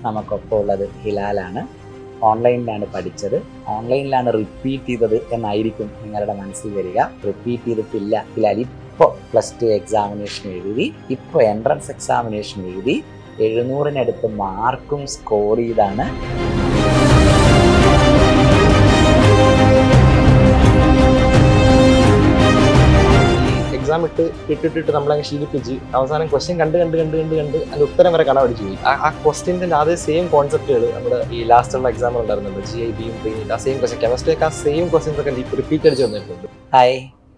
നമുക്കൊപ്പം ഉള്ളത് ഹിലാലാണ് ഓൺലൈനിലാണ് പഠിച്ചത് ഓൺലൈനിലാണ് റിപ്പീറ്റ് ചെയ്തത് എന്നായിരിക്കും നിങ്ങളുടെ മനസ്സിൽ വരിക റിപ്പീറ്റ് ചെയ്തിട്ടില്ല ഹിലാൽ ഇപ്പോൾ പ്ലസ് ടു എക്സാമിനേഷൻ എഴുതി ഇപ്പോൾ എൻട്രൻസ് എക്സാമിനേഷൻ എഴുതി എഴുന്നൂറിനടുത്ത് മാർക്കും സ്കോർ ചെയ്താണ് എക്സാം ഇട്ട് ഇട്ടിട്ടിട്ട് നമ്മളങ്ങ് ശീലിപ്പിച്ച് അവസാനം ക്വസ്റ്റ്യൻ കണ്ട് കണ്ട് കണ്ട് കണ്ട് കണ്ട് അതിന്റെ ഉത്തരം വരെ കാണാൻ പഠിച്ചു പോയി ആ- ആ ക്വസ്റ്റ്യൻ്റെ അതേ സെയിം കോൺസെപ്റ്റുകൾ നമ്മുടെ ഈ ലാസ്റ്റുള്ള എക്സാം ഉണ്ടായിരുന്നുണ്ട് ജി ഐ ബിയും പ്രീ ആ സെയിം ക്വസ്റ്റ്യൻ കെമിസ്ട്രിയൊക്കെ ആ സെയിം ക്വസ്റ്റ്യൻസ് ഒക്കെ റിപ്പീറ്റ് അടിച്ച് വന്നിട്ടുണ്ട് ഹായ്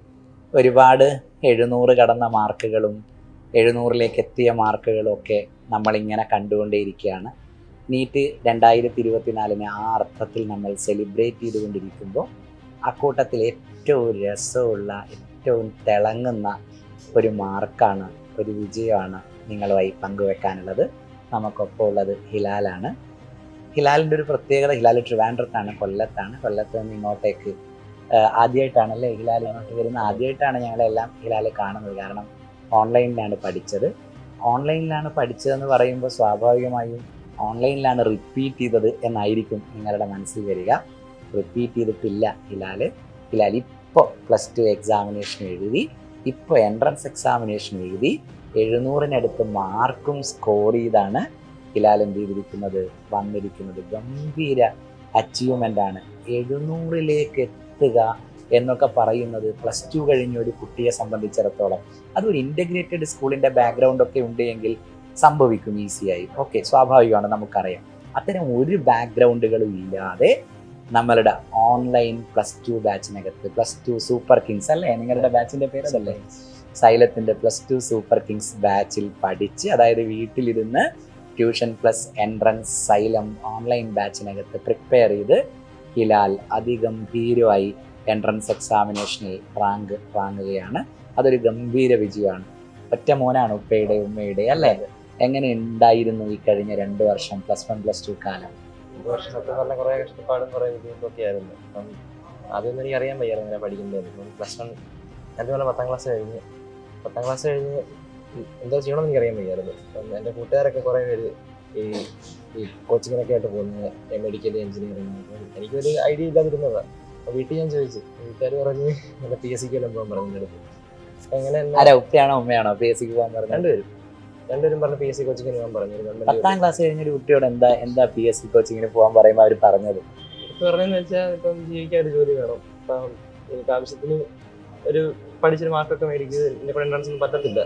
ഒരുപാട് എഴുന്നൂറ് കടന്ന മാർക്കുകളും എഴുന്നൂറിലേക്ക് എത്തിയ മാർക്കുകളും ഒക്കെ നമ്മളിങ്ങനെ കണ്ടുകൊണ്ടേയിരിക്കുകയാണ് നീറ്റ് രണ്ടായിരത്തി ഇരുപത്തിനാലിന് ആ അർത്ഥത്തിൽ നമ്മൾ സെലിബ്രേറ്റ് ചെയ്തുകൊണ്ടിരിക്കുമ്പോൾ അക്കൂട്ടത്തിൽ ഏറ്റവും രസമുള്ള ഏറ്റവും തിളങ്ങുന്ന ഒരു മാർക്കാണ് ഒരു വിജയമാണ് നിങ്ങളുമായി പങ്കുവെക്കാനുള്ളത് നമുക്കൊപ്പം ഉള്ളത് ഹിലാലാണ് ഹിലാലിൻ്റെ ഒരു പ്രത്യേകത ഹിലാൽ ട്രിവാൻഡ്രത്താണ് കൊല്ലത്താണ് കൊല്ലത്ത് നിന്ന് ഇങ്ങോട്ടേക്ക് ആഹ് ആദ്യമായിട്ടാണ് അല്ലേ ഹിലാൽ ഇങ്ങോട്ട് വരുന്ന ആദ്യമായിട്ടാണ് ഞങ്ങളെല്ലാം ഹിലാൽ കാണുന്നത് കാരണം ഓൺലൈനിലാണ് പഠിച്ചത് ഓൺലൈനിലാണ് പഠിച്ചതെന്ന് പറയുമ്പോൾ സ്വാഭാവികമായും ഓൺലൈനിലാണ് റിപ്പീറ്റ് ചെയ്തത് എന്നായിരിക്കും നിങ്ങളുടെ മനസ്സിൽ വരിക റിപ്പീറ്റ് ചെയ്തിട്ടില്ല ഹിലാൽ ഹിലാൽ ഇപ്പോൾ പ്ലസ് ടു എക്സാമിനേഷൻ എഴുതി ഇപ്പോൾ എൻട്രൻസ് എക്സാമിനേഷൻ എഴുതി എഴുന്നൂറിനടുത്ത് മാർക്കും സ്കോർ ചെയ്താണ് ഹിലാൽ എന്ത് ചെയ്തിരിക്കുന്നത് വന്നിരിക്കുന്നത് ഗംഭീര അച്ചീവ്മെൻ്റ് ആണ് എഴുന്നൂറിലേക്ക് എത്തുക എന്നൊക്കെ പറയുന്നത് പ്ലസ് ടു കഴിഞ്ഞ ഒരു കുട്ടിയെ സംബന്ധിച്ചിടത്തോളം അതൊരു ഇൻ്റഗ്രേറ്റഡ് സ്കൂളിൻ്റെ ബാക്ക്ഗ്രൗണ്ട് ഒക്കെ ഉണ്ടെങ്കിൽ സംഭവിക്കും ഈസിയായി ഓക്കെ സ്വാഭാവികമാണ് നമുക്കറിയാം അത്തരം ഒരു ബാക്ക്ഗ്രൗണ്ടുകളും ഇല്ലാതെ നമ്മളുടെ ഓൺലൈൻ പ്ലസ് ടു ബാച്ചിനകത്ത് പ്ലസ് ടു സൂപ്പർ കിങ്സ് അല്ലേ നിങ്ങളുടെ ബാച്ചിൻ്റെ പേരതല്ലേ സൈലത്തിൻ്റെ പ്ലസ് ടു സൂപ്പർ കിങ്സ് ബാച്ചിൽ പഠിച്ച് അതായത് വീട്ടിലിരുന്ന് tuition plus entrance Xylem online ബാച്ചിനകത്ത് പ്രിപ്പയർ ചെയ്ത് ഹിലാൽ അതിഗംഭീരമായി എൻട്രൻസ് എക്സാമിനേഷനിൽ റാങ്ക് വാങ്ങുകയാണ് അതൊരു ഗംഭീര വിജയമാണ് ഒറ്റ മോനാണ് ഉപ്പയുടെ ഉമ്മയുടെ അല്ലേ എങ്ങനെ ഉണ്ടായിരുന്നു ഈ കഴിഞ്ഞ രണ്ട് വർഷം പ്ലസ് വൺ പ്ലസ് ടു കാലം ഒരു വർഷം സത്യം പറഞ്ഞാൽ കുറേ കഷ്ടപ്പാടും കുറേ ബുദ്ധിമുട്ടൊക്കെ ആയിരുന്നു അപ്പം ആദ്യമൊന്നും എനിക്ക് അറിയാൻ വയ്യായിരുന്നു ഇങ്ങനെ പഠിക്കേണ്ടത് ഇപ്പം പ്ലസ് വൺ അതുപോലെ പത്താം ക്ലാസ് കഴിഞ്ഞ് പത്താം ക്ലാസ് കഴിഞ്ഞ് എന്താ ചെയ്യണമെന്ന് എനിക്ക് അറിയാൻ വയ്യായിരുന്നു അപ്പം എൻ്റെ കൂട്ടുകാരൊക്കെ കുറേ പേര് ഈ ഈ കോച്ചിങ്ങിനൊക്കെ ആയിട്ട് പോകുന്നത് മെഡിക്കൽ എഞ്ചിനീയറിംഗ് അപ്പം എനിക്കൊരു ഐഡിയ ഇല്ലാതിരുന്നതാണ് അപ്പോൾ വീട്ടിൽ ഞാൻ ചോദിച്ചു വീട്ടുകാർ പറഞ്ഞ് നല്ല പി എസ് സിക്ക് എല്ലാം പോകാൻ പറഞ്ഞു എൻ്റെ അടുത്ത് അപ്പം അങ്ങനെ എന്നെ ആരാ ഉപ്പയാണോ ഉമ്മയാണോ പി എസ് സിക്ക് പോകാൻ പറഞ്ഞത് രണ്ടുപേരും രണ്ടുപേരും പറഞ്ഞ് പി എസ് സി കോച്ചിങ്ങിന് പോകാൻ പറഞ്ഞു ഒരു ഗവൺമെൻറ് പത്താം ക്ലാസ് കഴിഞ്ഞൊരു കുട്ടിയോട് എന്താ എന്താ പി എസ് സി കോച്ചിങ്ങിന് പോകാൻ പറയുമ്പോൾ അവർ പറഞ്ഞത് ഇപ്പൊ പറഞ്ഞതെന്ന് വെച്ചാൽ ഇപ്പം ജീവിക്കാൻ ഒരു ജോലി വേണം ഇപ്പം എനിക്ക് ആവശ്യത്തിന് ഒരു പഠിച്ചൊരു മാർക്കൊക്കെ മേടിക്കുക എന്നെ കൂടെ എൻട്രൻസ് ഒന്നും പറ്റത്തില്ല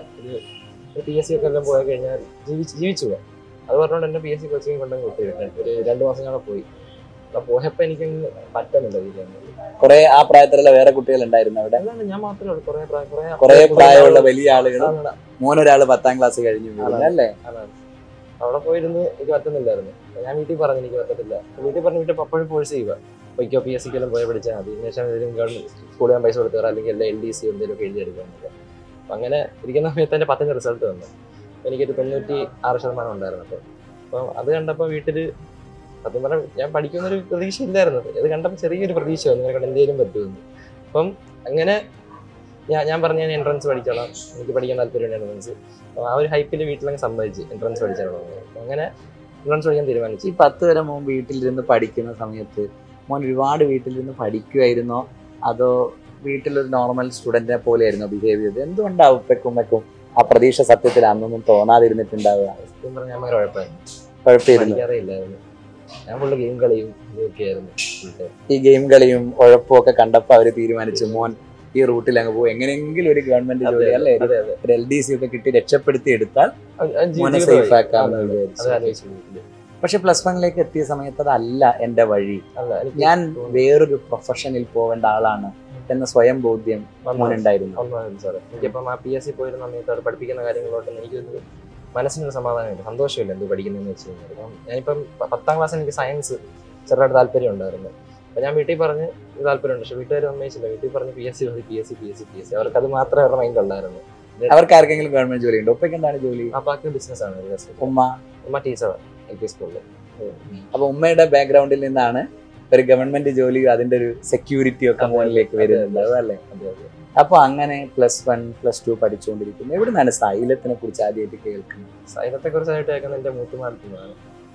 ഒരു പി എസ് സി ഒക്കെ എല്ലാം പോയി കഴിഞ്ഞാൽ ജീവിച്ച് ജീവിച്ചു പോകാം അത് പറഞ്ഞുകൊണ്ട് എന്നെ പി എസ് സി കോച്ചിങ് കൊണ്ടങ്ങ് വിട്ടു ഒരു രണ്ട് മാസം ഞാൻ പോയി അപ്പൊ പോയപ്പോ എനിക്ക് പറ്റുന്നില്ല ജീവിക്കാൻ കുറെ ആ പ്രായത്തിലുള്ള വേറെ കുട്ടികൾ ഉണ്ടായിരുന്നു അവിടെ അതാണ് ഞാൻ മാത്രമേ ഉള്ളൂ കുറെ പ്രായം കുറെ കുറെ പ്രായമുള്ള വലിയ ആളുകൾ ആളാണ്. മൂന്നൊരാള് പത്താം ക്ലാസ് കഴിഞ്ഞു പോകുന്നു അല്ലേ അതാണ്. അവിടെ പോയിരുന്ന് എനിക്ക് പറ്റുന്നില്ലായിരുന്നു അപ്പൊ ഞാൻ വീട്ടിൽ പറഞ്ഞു എനിക്ക് പറ്റത്തില്ല അപ്പൊ വീട്ടിൽ പറഞ്ഞു വീട്ടിൽ പപ്പോഴും ഫോഴ്സ് ചെയ്യുക പൊയ്ക്കോ പി എസ് സിക്കെല്ലാം പോയി പഠിച്ചാൽ മതി ഇതിന് ശേഷം ഏതെങ്കിലും ഗവൺമെന്റ് സ്കൂളിൽ ഞാൻ പൈസ കൊടുത്തു തരാം അല്ലെങ്കിൽ എല്ലാം എൽ ഡി സി എന്തെങ്കിലും ഒക്കെ എഴുതിയെടുക്കാൻ അപ്പം അങ്ങനെ ഇരിക്കുന്ന സമയത്ത് എൻ്റെ പത്തിൻ്റെ റിസൾട്ട് വന്നു അപ്പൊ എനിക്കൊരു തൊണ്ണൂറ്റി ആറ് ശതമാനം ഉണ്ടായിരുന്നു അപ്പോൾ അപ്പം അത് കണ്ടപ്പോൾ വീട്ടിൽ സത്യം പറഞ്ഞാൽ ഞാൻ പഠിക്കുന്നൊരു പ്രതീക്ഷ ഇല്ലായിരുന്നു അത് കണ്ടപ്പോൾ ചെറിയൊരു പ്രതീക്ഷ വന്നു നിനക്ക് എന്തെങ്കിലും പറ്റുമെന്ന് അപ്പം അങ്ങനെ ഞാൻ ഞാൻ പറഞ്ഞു ഞാൻ എൻട്രൻസ് പഠിച്ചോളാം എനിക്ക് പഠിക്കാൻ താല്പര്യമുണ്ട് എൻട്രൻസ് അപ്പോൾ ആ ഒരു ഹൈപ്പിൽ വീട്ടിലങ്ങ് സമ്മതിച്ച് എൻട്രൻസ് പഠിച്ചോളാം അപ്പം അങ്ങനെ എൻട്രൻസ് പഠിക്കാൻ തീരുമാനിച്ചു ഈ പത്ത് വരെ മോൻ വീട്ടിലിരുന്ന് പഠിക്കുന്ന സമയത്ത് മോൻ ഒരുപാട് വീട്ടിലിരുന്ന് പഠിക്കുമായിരുന്നോ അതോ വീട്ടിലൊരു നോർമൽ സ്റ്റുഡന്റിനെ പോലെയായിരുന്നോ ബിഹേവ് ചെയ്തത് എന്തുകൊണ്ടാണ് ഉപ്പയ്ക്കും ഉമ്മയ്ക്കും ആ പ്രതീക്ഷ സത്യത്തിൽ അന്നൊന്നും തോന്നാതിരുന്നിട്ടുണ്ടാവുക സത്യം പറഞ്ഞാൽ ഞാൻ കുഴപ്പമായിരുന്നു കുഴപ്പമില്ല പഠിക്കാറേ ഇല്ലായിരുന്നു ഞാൻ ഫുള്ള് ഗെയിം കളിയും ഇതൊക്കെ ആയിരുന്നു full time. ഈ ഗെയിം കളിയും ഉഴപ്പും ഒക്കെ കണ്ടപ്പോൾ അവര് തീരുമാനിച്ചു മോൻ ഈ റൂട്ടിൽ അങ്ങ് പോകും എങ്ങനെയെങ്കിലും ഒരു ഗവൺമെന്റ് അതെ, ജോലി അല്ലേ അതെ അതെ ഒരു എൽ ഡി സി ഒക്കെ കിട്ടി രക്ഷപ്പെടുത്തി എടുത്താൽ അത് അത് മോനെ ജീവിതമായി. സേഫ് ആക്കാമെന്ന് അതെ, അതെ. അത് വിചാരിച്ചു ആലോചിച്ചു വീട്ടില്. പക്ഷെ പ്ലസ് വണ്ണിലേക്ക് എത്തിയ സമയത്ത് അതല്ല എന്റെ വഴി അല്ല എനിക്ക് ഞാൻ വേറൊരു പ്രൊഫഷനിൽ പോവേണ്ട ആളാണ് എന്ന സ്വയം ബോധ്യം വന്നു. മോനുണ്ടായിരുന്നു ഒന്നാമത് സാറേ എനിക്കിപ്പം ആ പി എസ് സി പോയിരുന്ന സമയത്ത് അവിടെ പഠിപ്പിക്കുന്ന കാര്യങ്ങളോട്ടൊന്നും എനിക്കൊരു മനസ്സിനൊരു സമാധാനമില്ല സന്തോഷമില്ല എന്ത് പഠിക്കുന്നതെന്ന് വെച്ച് കഴിഞ്ഞാൽ അപ്പം ഞാനിപ്പം പ- പത്താം ക്ലാസ്സിൽ എനിക്ക് സയൻസ് ചെറുതായിട്ട് താല്പര്യം ഉണ്ടായിരുന്നു അപ്പം ഞാൻ വീട്ടിൽ പറഞ്ഞ് ഇത് താല്പര്യമുണ്ട് പക്ഷെ വീട്ടുകാർ സമ്മതിച്ചില്ല വീട്ടിൽ പറഞ്ഞ് പി എസ് സി മതി P S C P S C P S C അവർക്ക് അത് മാത്രമേ അവരുടെ മൈൻഡ് ഉണ്ടായിരുന്നു അവർക്ക് ആർക്കെങ്കിലും ഗവൺമെന്റ് ജോലി ഉണ്ട് ഉപ്പയ്ക്ക് എന്താണ് ജോലി അപ്പാക്ക് ബിസിനസ് ആണ് ഒരു രസം. ഉമ്മ ഉമ്മ ടീച്ചറാണ് എൽ പി സ്കൂളിൽ അപ്പൊ ഉമ്മയുടെ ബാക്ക്ഗ്രൗണ്ടിൽ നിന്നാണ് ഒരു ഗവൺമെന്റ് ജോലിയും അതിന്റെ ഒരു സെക്യൂരിറ്റിയും ഒക്കെ അതെ, മുകളിലേക്ക് അതെ, വരുന്നുണ്ട് അല്ലേ അതെ അതെ അപ്പൊ അങ്ങനെ പ്ലസ് വൺ പ്ലസ് ടു പഠിച്ചുകൊണ്ടിരിക്കുന്നു എവിടെ നിന്നാണ് സൈലത്തിനെ കുറിച്ച് ആദ്യമായിട്ട് കേൾക്കുന്നത് സൈലത്തെ കുറിച്ചായിട്ട് കേൾക്കുന്ന എൻ്റെ മൂത്തുമാലത്തുനിന്നാണ്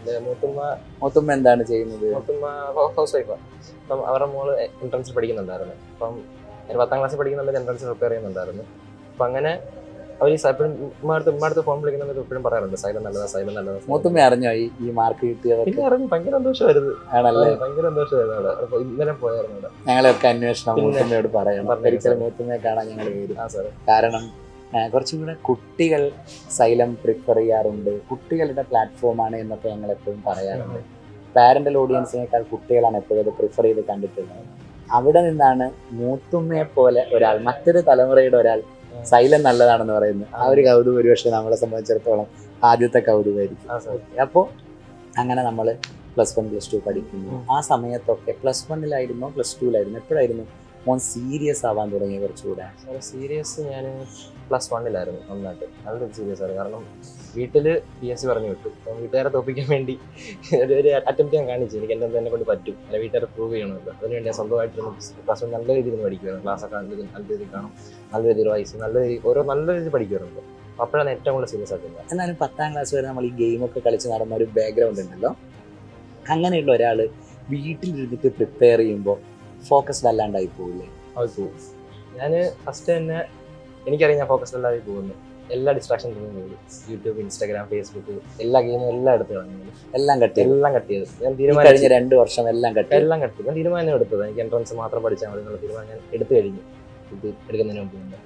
എൻ്റെ മൂത്തുമ്മ മുത്തുമ്മ എന്താണ് ചെയ്യുന്നത് മൂത്തുമ്മ ഹൗസ് വൈഫാണ് അപ്പം അവരുടെ മോള് എൻട്രൻസിൽ പഠിക്കുന്നുണ്ടായിരുന്നു അപ്പം ഞാൻ പത്താം ക്ലാസ്സിൽ പഠിക്കുന്നുണ്ട് എൻട്രൻസ് പ്രിപ്പയർ ചെയ്യുന്നുണ്ടായിരുന്നു അപ്പം അങ്ങനെ അവർ എപ്പോഴും ഉമ്മാടുത്ത് ഉമ്മാടുത്ത് ഫോൺ വിളിക്കുന്ന എപ്പോഴും പറയാറുണ്ട് സൈലം നല്ലതാ സൈലം നല്ലതാ മുത്തുമ്മ അറിഞ്ഞോ ഈ ഈ മാർക്ക് കിട്ടിയതൊക്കെ പിന്നെ അറിഞ്ഞു ഭയങ്കര സന്തോഷമായിരുന്നു ആണല്ലേ ഭയങ്കര സന്തോഷമായിരുന്നു അവിടെ അപ്പൊ ഇന്നലെ പോയായിരുന്നു അവിടെ ഞങ്ങളെയൊക്കെ അന്വേഷണം പിന്നെ. മുത്തുമ്മയോട് പറയണം പറഞ്ഞേക്കാം ഒരിക്കലും സാർ. മുത്തുമ്മയെ കാണാൻ ഞങ്ങൾ വരും ആ സാർ കാരണം ആ, കുറച്ചും കൂടെ കുട്ടികൾ സൈലം പ്രിഫർ ചെയ്യാറുണ്ട് കുട്ടികളുടെ പ്ലാറ്റ്ഫോമാണ് എന്നൊക്കെ ഞങ്ങൾ എപ്പോഴും പറയാറുണ്ട് പാരന്റൽ ഓഡിയൻസിനേക്കാൾ കുട്ടികളാണ് എപ്പോഴും അത് പ്രിഫർ ചെയ്ത് കണ്ടിട്ടുള്ളത് അവിടെ നിന്നാണ് മൂത്തുമ്മയെ പോലെ ഒരാൾ മറ്റൊരു തലമുറയുടെ ഒരാൾ സൈലം നല്ലതാണെന്ന് പറയുന്നത് ആ ഒരു കൗതുകം ഒരുപക്ഷെ നമ്മളെ സംബന്ധിച്ചിടത്തോളം ആദ്യത്തെ കൗതുകമായിരിക്കും ആ സാർ അപ്പോൾ അങ്ങനെ നമ്മൾ പ്ലസ് വൺ പ്ലസ് ടു പഠിക്കുന്നു ഉം. ആ സമയത്തൊക്കെ പ്ലസ് വണ്ണിലായിരുന്നോ പ്ലസ് ടുവിലായിരുന്നു എപ്പോഴായിരുന്നു മോൻ സീരിയസ് ആവാൻ തുടങ്ങിയ കുറച്ചുകൂടെ സാർ സീരിയസ് ഞാൻ പ്ലസ് വണ്ണിലായിരുന്നു നന്നായിട്ട് നല്ല സീരിയസ് ആയിരുന്നു കാരണം വീട്ടിൽ പി എസ് സി പറഞ്ഞു വിട്ടു അപ്പം വീട്ടുകാരെ തോപ്പിക്കാൻ വേണ്ടി ഒരു ഒരു അറ്റംപ്റ്റ് ഞാൻ കാണിച്ചു എനിക്ക് എൻ്റെ എന്നെ കൊണ്ട് പറ്റും അല്ല വീട്ടുകാരെ പ്രൂവ് ചെയ്യണമല്ലോ അതിനുവേണ്ടി ഞാൻ സ്വന്തമായിട്ടൊന്ന് പ്ലസ് വൺ നല്ല രീതിയിൽ പഠിക്കുമായിരുന്നു ക്ലാസ്സൊക്കെ നല്ല രീതിയിൽ നല്ല രീതിയിൽ കാണും നല്ല രീതിയിൽ വായിച്ച് നല്ല രീതി ഓരോ നല്ല രീതിയിൽ പഠിക്കുമായിരുന്നു അപ്പോൾ അപ്പോഴാണ് ഏറ്റവും കൂടുതൽ സീരിയസ് ആക്കുന്നത് എന്നാലും പത്താം ക്ലാസ് വരെ നമ്മൾ ഈ ഗെയിമൊക്കെ കളിച്ച് നടന്ന ഒരു ബാക്ക്ഗ്രൗണ്ട് ഉണ്ടല്ലോ അങ്ങനെയുള്ള ഒരാൾ വീട്ടിലിരുന്നിട്ട് പ്രിപ്പയർ ചെയ്യുമ്പോൾ ഫോക്കസ്ഡ് അല്ലാണ്ടായി പോകില്ലേ അത് പോകും ഞാൻ ഫസ്റ്റ് തന്നെ എനിക്കറിയാം ഞാൻ ഫോക്കസ് അല്ലാതെ പോകുന്നു എല്ലാ ഡിസ്ട്രാക്ഷൻ പോകും യൂട്യൂബ് ഇൻസ്റ്റാഗ്രാം ഫേസ്ബുക്ക് എല്ലാ ഗെയിമും എല്ലാം എടുത്ത് കളഞ്ഞു എല്ലാം കട്ട് ചെയ്തു എല്ലാം കട്ട് ചെയ്തു ഞാൻ ഈ തീരുമാനിച്ചു കഴിഞ്ഞ രണ്ട് വർഷം എല്ലാം കട്ട് ചെയ്തു എല്ലാം കട്ട് ചെയ്തു ഞാൻ തീരുമാനം എടുത്തത് എനിക്ക് എൻട്രൻസ് മാത്രം പഠിച്ചാൽ മതി എന്നുള്ള തീരുമാനം ഞാൻ എടുത്തു കഴിഞ്ഞു ഇത് എടുക്കുന്നതിന് മുമ്പ് തന്നെ.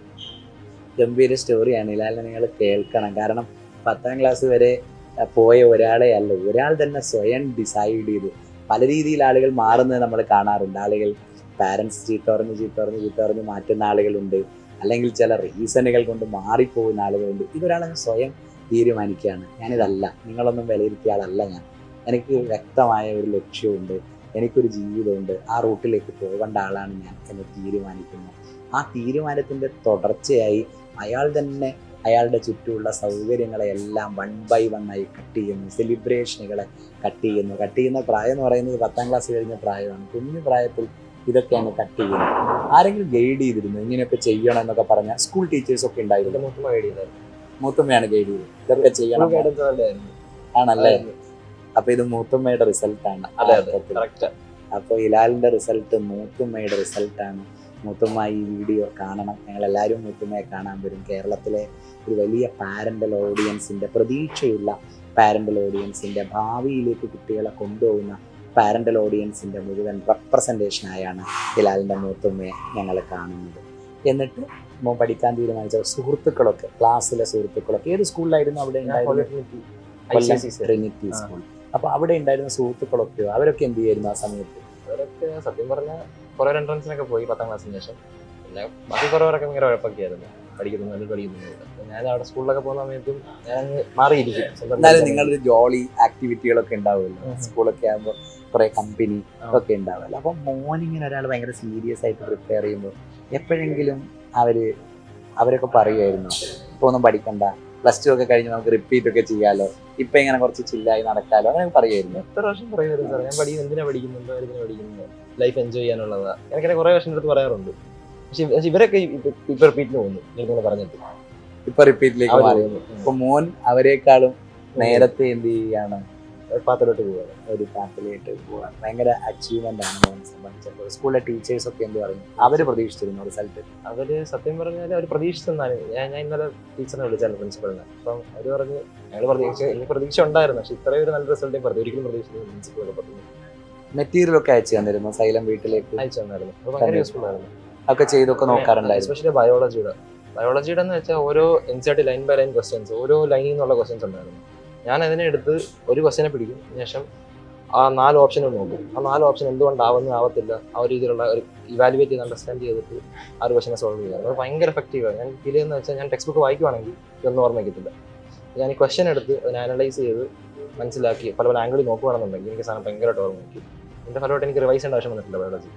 ഗംഭീര സ്റ്റോറിയാണ് ഇല്ലാതെ നിങ്ങൾ കേൾക്കണം കാരണം പത്താം ക്ലാസ് വരെ അഹ്, പോയ ഒരാളെ അല്ല ഒരാൾ തന്നെ സ്വയം ഡിസൈഡ് ചെയ്ത് പല രീതിയിൽ ആളുകൾ മാറുന്നത് നമ്മൾ കാണാറുണ്ട് ആളുകൾ പാരൻസ് ചീത്തറിഞ്ഞ് ചീത്തറിഞ്ഞ് ചീത്തറിഞ്ഞ് മാറ്റുന്ന ആളുകളുണ്ട് അല്ലെങ്കിൽ ചില റീസണുകൾ കൊണ്ട് മാറിപ്പോകുന്ന ആളുകളുണ്ട് ഇതൊരാളെ സ്വയം തീരുമാനിക്കുകയാണ് ഞാനിതല്ല നിങ്ങളൊന്നും വിലയിരുത്തിയ ആളല്ല ഞാൻ എനിക്ക് വ്യക്തമായ ഒരു ലക്ഷ്യമുണ്ട് എനിക്കൊരു ജീവിതമുണ്ട് ആ റൂട്ടിലേക്ക് പോകേണ്ട ആളാണ് ഞാൻ എന്ന് തീരുമാനിക്കുന്നു ആ തീരുമാനത്തിൻ്റെ തുടർച്ചയായി അയാൾ തന്നെ അയാളുടെ ചുറ്റുമുള്ള സൗകര്യങ്ങളെല്ലാം വൺ ബൈ വൺ ആയി കട്ട് ചെയ്യുന്നു സെലിബ്രേഷനുകളെ കട്ട് ചെയ്യുന്നു കട്ട് ചെയ്യുന്ന പ്രായം എന്ന് പറയുന്നത് പത്താം ക്ലാസ് കഴിഞ്ഞ പ്രായമാണ് കുഞ്ഞു പ്രായത്തിൽ ഇതൊക്കെയാണ് കട്ട് ചെയ്യുന്നത് ആരെങ്കിലും ഗൈഡ് ചെയ്തിരുന്നു ഇങ്ങനെയൊക്കെ ചെയ്യണം എന്നൊക്കെ പറഞ്ഞ സ്കൂൾ ടീച്ചേഴ്സ് ഒക്കെ എന്റെ ഉണ്ടായിരുന്നു മൂത്തുമ്മ ഗൈഡ് ചെയ്തായിരുന്നു മൂത്തമ്മയാണ് ഗൈഡ് ചെയ്തത് ഇതൊക്കെ ചെയ്യണം ഗൈഡൻസ് നല്ലതായിരുന്നു ആണല്ലേ അപ്പൊ ഇത് മൂത്തമ്മയുടെ റിസൾട്ടാണ് അതെ അതെ കറക്റ്റ് അപ്പോൾ ഇലാലിന്റെ റിസൾട്ട് മൂത്തുമ്മയുടെ റിസൾട്ടാണ് മൂത്തുമ്മ ഈ വീഡിയോ കാണണം ഞങ്ങൾ എല്ലാവരും മൂത്തുമ്മയെ കാണാൻ വരും കേരളത്തിലെ ഒരു വലിയ പാരന്റൽ ഓഡിയൻസിന്റെ പ്രതീക്ഷയുള്ള പാരന്റൽ ഓഡിയൻസിന്റെ ഭാവിയിലേക്ക് കുട്ടികളെ കൊണ്ടുപോകുന്ന പാരന്റൽ ഓഡിയൻസിന്റെ മുഴുവൻ റെപ്രസെൻറ്റേഷനായാണ് ഹിലാലിന്റെ മൂത്തുമ്മയെ ഞങ്ങൾ കാണുന്നത് എന്നിട്ട് മോൻ പഠിക്കാൻ തീരുമാനിച്ച സുഹൃത്തുക്കളൊക്കെ ക്ലാസ്സിലെ സുഹൃത്തുക്കളൊക്കെ ഏത് സ്കൂളിലായിരുന്നു അവിടെ ഉണ്ടായിരുന്നത് കൊല്ലം ട്രിനിറ്റി ആ. സ്കൂൾ അപ്പൊ അവിടെ ഉണ്ടായിരുന്ന സുഹൃത്തുക്കളൊക്കെയോ അവരൊക്കെ എന്ത് ചെയ്യായിരുന്നു ആ സമയത്ത് അവരൊക്കെ സത്യം പറഞ്ഞാൽ കുറെ എൻട്രൻസിനൊക്കെ പോയി പത്താം ക്ലാസ്സിന് ശേഷം പിന്നെ ബാക്കി കുറവരൊക്കെ ഭയങ്കര ഉഴപ്പൊക്കെ ആയിരുന്നു പഠിക്കുന്നു നല്ല പഠിക്കുന്നുണ്ട് അപ്പൊ ഞാൻ അവിടെ സ്കൂളിലൊക്കെ പോകുന്ന സമയത്തും ഞാൻ അങ്ങ് മാറിയിരിക്കും സ്വന്തം എന്നാലും പഠിക്കാൻ നിങ്ങളൊരു ജോളി ആക്ടിവിറ്റികളൊക്കെ ഉണ്ടാവുമല്ലോ ഉം. സ്കൂളൊക്കെ ആകുമ്പോൾ കുറെ കമ്പനി ആ. ഒക്കെ ഉണ്ടാവുമല്ലോ അപ്പൊ മോർണിംഗിന് ഒരാൾ ഭയങ്കര സീരിയസ് ആയിട്ട് പ്രിപ്പയർ ചെയ്യുമ്പോൾ എപ്പോഴെങ്കിലും അവര് അവരൊക്കെ പറയുമായിരുന്നു ഇപ്പൊ ഒന്നും പഠിക്കണ്ട പ്ലസ് ടു ഒക്കെ കഴിഞ്ഞ് നമുക്ക് റിപ്പീറ്റ് ഒക്കെ ചെയ്യാലോ ഇപ്പൊ ഇങ്ങനെ കുറച്ച് ചില്ലായി നടക്കാലോ അങ്ങനെ പറയുമായിരുന്നു എത്ര വർഷം പറയുമായിരുന്നു സാർ ഞാൻ പഠിക്കുന്നത് എന്തിനാ പഠിക്കുന്നുണ്ടോ എന്തിനാ പഠിക്കുന്നത് ലൈഫ് എൻജോയ് ചെയ്യാനുള്ളതാ എനിക്കിടെ കുറെ വർഷം അടുത്ത് പറയാറുണ്ട് പക്ഷെ ഇവ- പക്ഷെ ഇവരൊക്കെ ഇപ്പൊ- ഇപ്പൊ റിപ്പീറ്റിന് പോകുന്നു നിങ്ങൾ പറഞ്ഞിട്ട് ഇപ്പൊ റിപ്പീറ്റിലേക്ക് അവര് മാറി പോകുന്നു. അപ്പൊ മോൻ അവരെക്കാളും നേരത്തെ എന്ത് ചെയ്യാണ് പാത്തിലോട്ട് പോവാണ് ഒരു പാത്തിലേക്ക് പോകാൻ ഭയങ്കര അച്ചീവ്മെന്റ് ആണ് മോനെ സംബന്ധിച്ചിടത്തോളം സ്കൂളിലെ ടീച്ചേഴ്സ് ഒക്കെ എന്ത് പറയും അവര് പ്രതീക്ഷിച്ചിരുന്നു റിസൾട്ട് അവര് സത്യം പറഞ്ഞാൽ അവർ പ്രതീക്ഷിച്ചെന്നാണ് ഞാൻ ഞാൻ ഇന്നലെ ടീച്ചറിനെ വിളിച്ചായിരുന്നു പ്രിൻസിപ്പളിനെ അപ്പം അവര് പറഞ്ഞു ഞങ്ങൾ പ്രതീക്ഷ എനിക്ക് പ്രതീക്ഷ ഉണ്ടായിരുന്നു പക്ഷെ ഇത്രയും ഒരു നല്ല റിസൾട്ട് പറഞ്ഞു ഒരിക്കലും പ്രതീക്ഷിച്ചില്ല പ്രിൻസിപ്പളൊക്കെ പറഞ്ഞു മെറ്റീരിയൽ ഒക്കെ അയച്ചു തന്നിരുന്നു സൈലം വീട്ടിലേക്ക് അയച്ചു തന്നായിരുന്നു അത് ഭയങ്കര തന്നെ. യൂസ്ഫുൾ ആയിരുന്നു ഒക്കെ ചെയ്തൊക്കെ നോക്കാറുണ്ടായിരുന്നു എസ്പെഷ്യലി ബയോളജിയുടെ ബയോളജിയുടെ എന്ന് വെച്ചാൽ ഓരോ N C R T line by line questions ഓരോ ലൈനിൽ നിന്നുള്ള ക്വസ്റ്റ്യൻസ് ഉണ്ടായിരുന്നു ഞാൻ അതിനെ എടുത്ത് ഒരു ക്വസ്റ്റ്യനെ പിടിക്കും ശേഷം ആ നാല് ഓപ്ഷനും നോക്കും ആ നാല് ഓപ്ഷൻ എന്തുകൊണ്ടാവുന്നു ആവത്തില്ല ആ ഒരു രീതിയിലുള്ള ഒരു ഇവാലുവേറ്റ് ചെയ്ത് അണ്ടർസ്റ്റാൻഡ് ചെയ്തിട്ട് ആ ഒരു ക്വസ്റ്റനെ സോൾവ് ചെയ്യുക അത് ഭയങ്കര എഫക്റ്റീവാണ് ഞാൻ ഫീൽ ചെയ്യുന്നത് വെച്ചാൽ ഞാൻ ടെക്സ്റ്റ് ബുക്ക് വായിക്കുവാണെങ്കിൽ ഇതൊന്നും ഓർമ്മിക്കത്തില്ല ഞാൻ ഈ ക്വസ്റ്റ്യൻ എടുത്ത് അതിനെ അനലൈസ് ചെയ്ത് മനസ്സിലാക്കി പല പല ആംഗിളിൽ നോക്കുകയാണെന്നുണ്ടെങ്കിൽ എനിക്ക് സാധനം ഭയങ്കരമായിട്ട് ഓർമ്മിക്കും എൻ്റെ ഫലമായിട്ട് എനിക്ക് റിവൈസ് ചെയ്യേണ്ട ആവശ്യം വന്നിട്ടില്ല ബയോളജി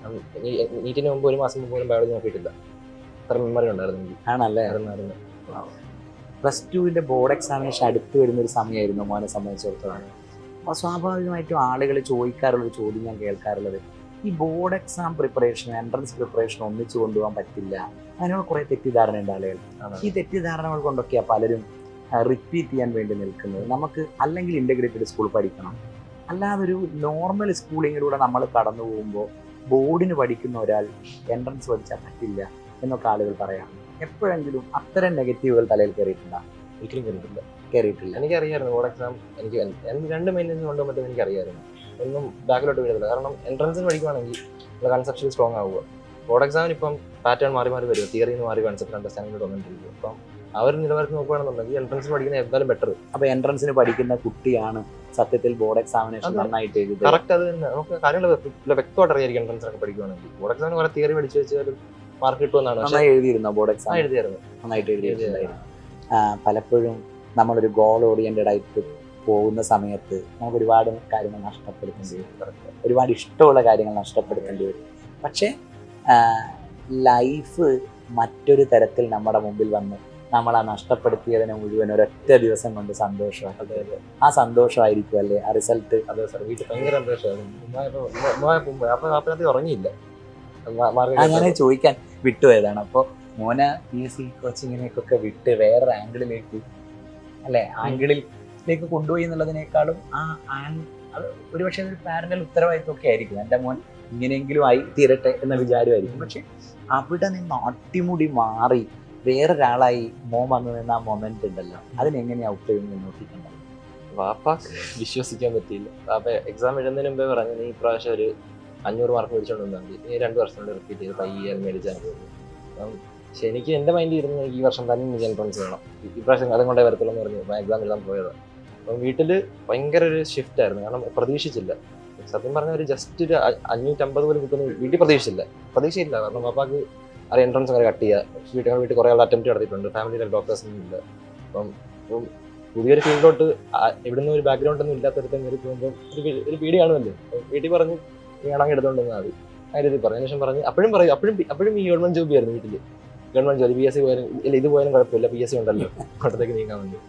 നീറ്റിന് മുമ്പ് ഒരു മാസം മുമ്പ് പോലും ബയോളജി നോക്കിയിട്ടില്ല അത്ര മെമ്മറി ഉണ്ടായിരുന്നു എനിക്ക് ആണല്ലേ ആയിരുന്നായിരുന്നു പ്ലസ് ടുവിന്റെ ബോർഡ് എക്സാമിനേഷൻ അടുത്ത് വരുന്ന ഒരു സമയമായിരുന്നു മോനെ സംബന്ധിച്ചിടത്തോളം അപ്പോൾ സ്വാഭാവികമായിട്ടും ആളുകൾ ചോദിക്കാറുള്ള ഒരു ചോദ്യം ഞാൻ കേൾക്കാറുള്ളത് ഈ board exam preparation entrance preparation ഒന്നിച്ചു കൊണ്ടുപോകാൻ പറ്റില്ല അങ്ങനെയുള്ള കുറേ തെറ്റിദ്ധാരണ ഉണ്ട് ആളുകൾ ആണ്. ഈ തെറ്റിദ്ധാരണകൾ കൊണ്ടൊക്കെയാ പലരും റിപ്പീറ്റ് ചെയ്യാൻ വേണ്ടി നിൽക്കുന്നത് നമുക്ക് അല്ലെങ്കിൽ ഇൻ്റഗ്രേറ്റഡ് സ്കൂൾ പഠിക്കണം അല്ലാതെ ഒരു നോർമൽ സ്കൂളിങ്ങിലൂടെ നമ്മൾ കടന്നു പോകുമ്പോൾ ബോർഡിന് പഠിക്കുന്ന ഒരാൾ എൻട്രൻസ് പഠിച്ചാൽ പറ്റില്ല എന്നൊക്കെ ആളുകൾ പറയാം എപ്പോഴെങ്കിലും അത്തരം നെഗറ്റീവുകൾ തലയിൽ കയറിയിട്ടുണ്ടോ ഒരിക്കലും കണ്ടിട്ടില്ല കയറിയിട്ടില്ല എനിക്കറിയായിരുന്നു ബോർഡ് എക്സാം എനിക്ക് എൻ- എനിക്ക് രണ്ട് മെയിൻസ് കൊണ്ടു പറ്റും എനിക്കറിയായിരുന്നു ഒന്നും ബാക്കിലോട്ട് വീഴത്തില്ല കാരണം എൻട്രൻസിന് പഠിക്കുവാണെങ്കിൽ നമ്മൾ കൺസെപ്ഷൻ സ്ട്രോങ് ആവുക ബോർഡ് എക്സാമിന് ഇപ്പം പാറ്റേൺ മാറി മാറി വരും തിയറിന്ന് മാറി കൺസെപ്റ്റ് അണ്ടർസ്റ്റാൻഡിംഗ് വന്നിട്ടിരിക്കും അപ്പം ആ ഒരു നിലവാരത്തിൽ നോക്കുകയാണെന്നുണ്ടെങ്കിൽ എൻട്രൻസിന് പഠിക്കുന്ന എന്തായാലും ബെറ്റർ അപ്പൊ എൻട്രൻസിന് പഠിക്കുന്ന കുട്ടിയാണ് സത്യത്തിൽ ബോർഡ് എക്സാമിനേഷൻ അതെ. നന്നായിട്ട് എഴുതുക കറക്റ്റ് അത് തന്നെ നമുക്ക് കാര്യങ്ങൾ വ്യക്തമായിട്ട് അറിയായിരിക്കും എൻട്രൻസ് ഒക്കെ പഠിക്കുവാണെങ്കിൽ ബോർഡ് എക്സാമിന് കുറെ തിയറി പഠിച്ചു വെച്ചാൽ മാർക്ക് കിട്ടുമെന്നാണ് പക്ഷേ നന്നായി എഴുതിയിരുന്നോ ബോർഡ് ആ എക്സാം എഴുതിയായിരുന്നു നന്നായിട്ട് എഴുതിയിട്ടുണ്ടായിരുന്നു ആ, പലപ്പോഴും നമ്മളൊരു ഗോൾ ഓറിയന്റഡ് ആയിട്ട് പോകുന്ന സമയത്ത് നമുക്ക് ഒരുപാട് കാര്യങ്ങൾ നഷ്ടപ്പെടുത്തേണ്ടി വരും ഒരുപാട് ഇഷ്ടമുള്ള കാര്യങ്ങൾ നഷ്ടപ്പെടുത്തേണ്ടി വരും പക്ഷേ ലൈഫ് മറ്റൊരു തരത്തിൽ നമ്മുടെ മുമ്പിൽ വന്ന് നമ്മൾ ആ നഷ്ടപ്പെടുത്തിയതിനെ മുഴുവൻ ഒരൊറ്റ ദിവസം കൊണ്ട് സന്തോഷമാക്കി അതെ അതെ ആ സന്തോഷമായിരിക്കും അല്ലേ ആ റിസൾട്ട് അതെ സാർ വീട്ടിൽ ഭയങ്കര സന്തോഷമായിരുന്നു അപ്പൊ അപ്പഴത്തേക്ക് ഉറങ്ങിയില്ല മാ- ആ മാർക്ക് ഞാൻ ചോദിക്കാൻ വിട്ടുപോയതാണ് അപ്പോൾ മോന പി എസ് സി കോച്ചിങ്ങിനേക്കൊക്കെ വിട്ട് വേറൊരു ആംഗിളിലേക്ക് അല്ലെ ആംഗിളിലേക്ക് കൊണ്ടുപോയി എന്നുള്ളതിനേക്കാളും ആ ആംഗ് അത് ഒരുപക്ഷെ ഒരു പാരന്റൽ ഉത്തരവാദിത്വമൊക്കെ ആയിരിക്കും എൻ്റെ മോൻ ഇങ്ങനെയെങ്കിലും ആയി തീരട്ടെ എന്ന വിചാരമായിരിക്കും പക്ഷെ അവിടെ നിന്ന് അട്ടിമുടി മാറി വേറൊരാളായി മോൻ വന്നു നിന്ന ആ മൊമെന്റ് ഉണ്ടല്ലോ അതിനെങ്ങനെയാ ഉത്തരവ് മുന്നോട്ടിട്ടുണ്ടത് വാപ്പാക്ക് വിശ്വസിക്കാൻ പറ്റിയില്ല വാപ്പ എക്സാം എഴുതുന്നതിന് മുമ്പേ പറഞ്ഞു നീ ഇപ്രാവശ്യം ഒരു അഞ്ഞൂറ് മാർക്ക് മേടിച്ചോണ്ട് വന്നാൽ മതി നീ രണ്ട് വർഷം കൊണ്ട് റിപ്പീറ്റ് ചെയ്ത് പയ്യെ അത് മേടിച്ചാൽ മതി അപ്പം പക്ഷെ എനിക്ക് എൻ്റെ മൈൻഡിൽ ഇരുന്ന് എനിക്ക് ഈ വർഷം തന്നെ എനിക്ക് എൻട്രൻസ് വേണം ഈ- ഈ പ്രാവശ്യം അതും കൊണ്ടേ വരത്തുള്ളൂ എന്ന് പറഞ്ഞു എക്സാം എഴുതാൻ പോയതാണ് അപ്പം വീട്ടിൽ ഭയങ്കര ഒരു ഷിഫ്റ്റ് ആയിരുന്നു കാരണം പ്രതീക്ഷിച്ചില്ല സത്യം പറഞ്ഞ ഒരു ജസ്റ്റ് ഒരു അ- അഞ്ഞൂറ്റമ്പത് പോലും കിട്ടുന്ന വീട്ടിൽ പ്രതീക്ഷിച്ചില്ല പ്രതീക്ഷയില്ല കാരണം പാപ്പാക്ക് അറിയാം എൻട്രൻസ് വരെ കട്ട് ചെയ്യുക വീട്ടിൽ വീട്ടിൽ കുറേ ആൾ അറ്റംപ്റ്റ് നടത്തിയിട്ടുണ്ട് ഫാമിലിയിലെ ഡോക്ടേഴ്സ് ഒന്നും ഇല്ല അപ്പം അപ്പം പുതിയൊരു ഫീൽഡിലോട്ട് എവിടുന്ന് ഒരു ബാക്ക്ഗ്രൗണ്ട് ഒന്നും ഇല്ലാത്തടത്തും കയറി പോകുമ്പോൾ ഒരു പേ- ഒരു പേടി കാണുമല്ലോ അപ്പം വീട്ടിൽ പറഞ്ഞ് നീ വേണമെങ്കിൽ എടുത്തോണ്ട് വന്നാൽ മതി ആ രീതിയിൽ പറഞ്ഞു ശേഷം പറഞ്ഞ് അപ്പോഴും പറയും അപ്പോഴും പി- അപ്പോഴും ഈ ഗവൺമെന്റ് ജോബി ആയിരുന്നു വീട്ടിൽ ഗവൺമെന്റ് ജോലി പി എസ് സി പോയാലും ഇല്ല ഇത് പോയാലും കുഴപ്പമില്ല പി എസ് സി ഉണ്ടല്ലോ അവിടത്തേക്ക് നീങ്ങാൻ വേണ്ടി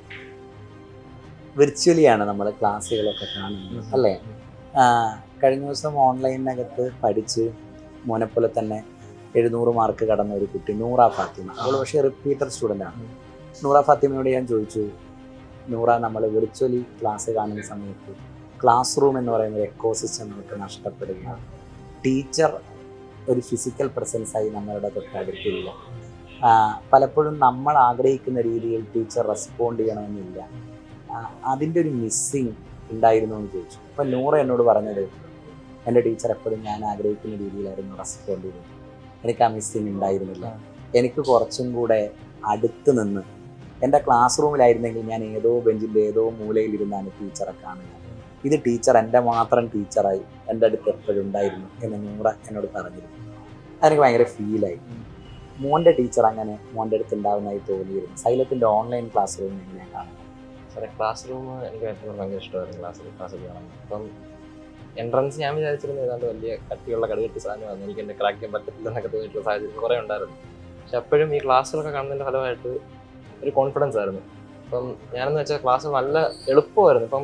വിർച്വലി ആണ് നമ്മൾ ക്ലാസ്സുകളൊക്കെ കാണുന്നത് അല്ലേ ആ, കഴിഞ്ഞ ദിവസം ഓൺലൈനകത്ത് പഠിച്ച് മോനെപ്പോലെ തന്നെ എഴുന്നൂറ് മാർക്ക് കടന്ന ഒരു കുട്ടി നൂറ ഫാത്തിമ അവൾ പക്ഷേ റിപ്പീറ്റർ സ്റ്റുഡൻ്റ് ആണ് നൂറ ഫാത്തിമയോട് ഞാൻ ചോദിച്ചു നൂറ നമ്മൾ വിർച്വലി ക്ലാസ് കാണുന്ന സമയത്ത് ക്ലാസ് റൂം എന്ന് പറയുന്ന ഒരു എക്കോസിസ്റ്റം നമുക്ക് നഷ്ടപ്പെടുകയാണ് ടീച്ചർ ഒരു ഫിസിക്കൽ പ്രസൻസ് ആയി നമ്മളുടെ തൊട്ടടുത്തില്ല ആ, പലപ്പോഴും നമ്മൾ ആഗ്രഹിക്കുന്ന രീതിയിൽ ടീച്ചർ റെസ്പോണ്ട് ചെയ്യണമെന്നില്ല ആ, അതിൻ്റെ ഒരു മിസ്സിങ് ഉണ്ടായിരുന്നു എന്ന് ചോദിച്ചു അപ്പം നൂറ എന്നോട് പറഞ്ഞത് എൻ്റെ ടീച്ചർ എപ്പോഴും ഞാൻ ആഗ്രഹിക്കുന്ന രീതിയിലായിരുന്നു റെസ്പോണ്ട് ചെയ്തത് എനിക്ക് ആ മിസ്സിങ് ഉണ്ടായിരുന്നില്ല എനിക്ക് കുറച്ചും കൂടെ അടുത്ത് നിന്ന് എൻ്റെ ക്ലാസ് റൂമിലായിരുന്നെങ്കിൽ ഞാൻ ഏതോ ബെഞ്ചിൻ്റെ ഏതോ മൂലയിൽ ഇരുന്നാണ് ടീച്ചറെ കാണുക ഇത് ടീച്ചർ എൻ്റെ മാത്രം ടീച്ചറായി എൻ്റെ അടുത്ത് എപ്പോഴും ഉണ്ടായിരുന്നു എന്ന് നൂറ എന്നോട് പറഞ്ഞിരുന്നു അതെനിക്ക് ഭയങ്കര ഫീലായി മോൻ്റെ ടീച്ചർ അങ്ങനെ മോൻ്റെ അടുത്ത് ഉണ്ടാവുന്നതായി തോന്നിയിരുന്നു സൈലത്തിൻ്റെ ഓൺലൈൻ ക്ലാസ് റൂം എങ്ങനെയാണ് കാണുന്നത് സാറേ ക്ലാസ് റൂം എനിക്ക് ഏറ്റവും ഭയങ്കര ഇഷ്ടമായിരുന്നു ക്ലാസ് ക്ലാസ്സിൽ കാണാൻ അപ്പം എൻട്രൻസ് ഞാൻ വിചാരിച്ചിരുന്നു ഏതാണ്ട് വലിയ കട്ടിയുള്ള കടുകെട്ടി സാധനമാണ് എനിക്ക് എന്നെ ക്രാക്ക് ചെയ്യാൻ പറ്റത്തില്ല എന്നൊക്കെ തോന്നിയിട്ടുള്ള സാഹചര്യം കുറേ ഉണ്ടായിരുന്നു പക്ഷെ അപ്പോഴും ഈ ക്ലാസ്സുകളൊക്കെ കാണുന്നതിൻ്റെ ഫലമായിട്ട് ഒരു കോൺഫിഡൻസ് ആയിരുന്നു അപ്പം ഞാനെന്ന് വെച്ചാൽ ക്ലാസ് നല്ല എളുപ്പമായിരുന്നു ഇപ്പം